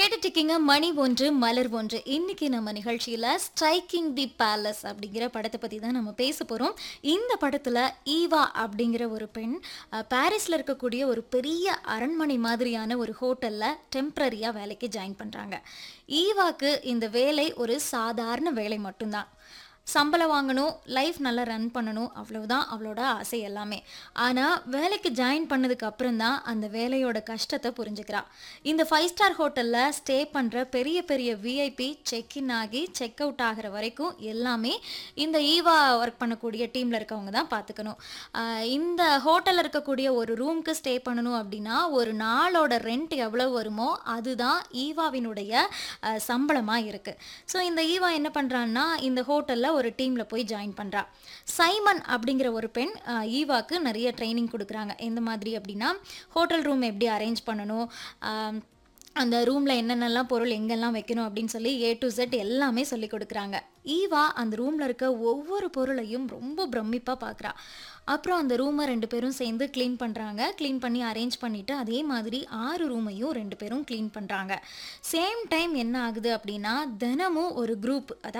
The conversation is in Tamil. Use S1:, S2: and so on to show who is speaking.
S1: கேட்டுட்டு இருக்கீங்க மணி ஒன்று மலர் ஒன்று இன்னைக்கு நம்ம நிகழ்ச்சியில ஸ்ட்ரைக்கிங் தி பேலஸ் அப்படிங்கிற படத்தை பத்தி தான் நம்ம பேச போறோம் இந்த படத்துல ஈவா அப்படிங்கிற ஒரு பெண் அஹ், பாரிஸ்ல இருக்கக்கூடிய ஒரு பெரிய அரண்மனை மாதிரியான ஒரு ஹோட்டல்ல டெம்பரரியா வேலைக்கு ஜாயின் பண்றாங்க ஈவாக்கு இந்த வேலை ஒரு சாதாரண வேலை மட்டும்தான் சம்பளம் வாங்கணும் லைஃப் நல்லா ரன் பண்ணணும் அவ்வளவுதான் அவளோட ஆசை எல்லாமே ஆனால் வேலைக்கு ஜாயின் பண்ணதுக்கு அப்புறம் தான் அந்த வேலையோட கஷ்டத்தை புரிஞ்சுக்கிறா இந்த ஃபைவ் ஸ்டார் ஹோட்டலில் ஸ்டே பண்ணுற பெரிய பெரிய விஐபி செக் இன் ஆகி செக் அவுட் ஆகிற வரைக்கும் எல்லாமே இந்த ஈவா ஒர்க் பண்ணக்கூடிய டீமில் இருக்கவங்க தான் பார்த்துக்கணும் ஆஹ் இந்த ஹோட்டலில் இருக்கக்கூடிய ஒரு ரூம்க்கு ஸ்டே பண்ணணும் அப்படின்னா ஒரு நாளோட ரெண்ட் எவ்வளோ வருமோ அதுதான் ஈவாவினுடைய சம்பளமாக இருக்குது ஸோ இந்த ஈவா என்ன பண்ணுறான்னா இந்த ஹோட்டலில் ஒரு டீமில் போய் ஜாயின் பண்ணுறா சைமன் அப்படிங்கிற ஒரு பெண் ஆஹ் ஈவாக்கு நிறைய ட்ரைனிங் கொடுக்குறாங்க எந்த மாதிரி அப்படின்னா ஹோட்டல் ரூம் எப்படி அரேஞ்ச் பண்ணணும் ஆம், அந்த ரூமில் என்னென்னலாம் பொருள் எங்கெல்லாம் வைக்கணும் அப்படின்னு சொல்லி ஏ டு Z எல்லாமே சொல்லி கொடுக்குறாங்க ஈவா அந்த ரூமில் இருக்க ஒவ்வொரு பொருளையும் ரொம்ப பிரமிப்பாக பார்க்குறா அப்புறம் அந்த ரூமை ரெண்டு பேரும் சேர்ந்து க்ளீன் பண்ணுறாங்க க்ளீன் பண்ணி அரேஞ்ச் பண்ணிவிட்டு அதே மாதிரி ஆறு ரூமையும் ரெண்டு பேரும் க்ளீன் பண்ணுறாங்க சேம் டைம் என்ன ஆகுது அப்படின்னா தினமும் ஒரு குரூப்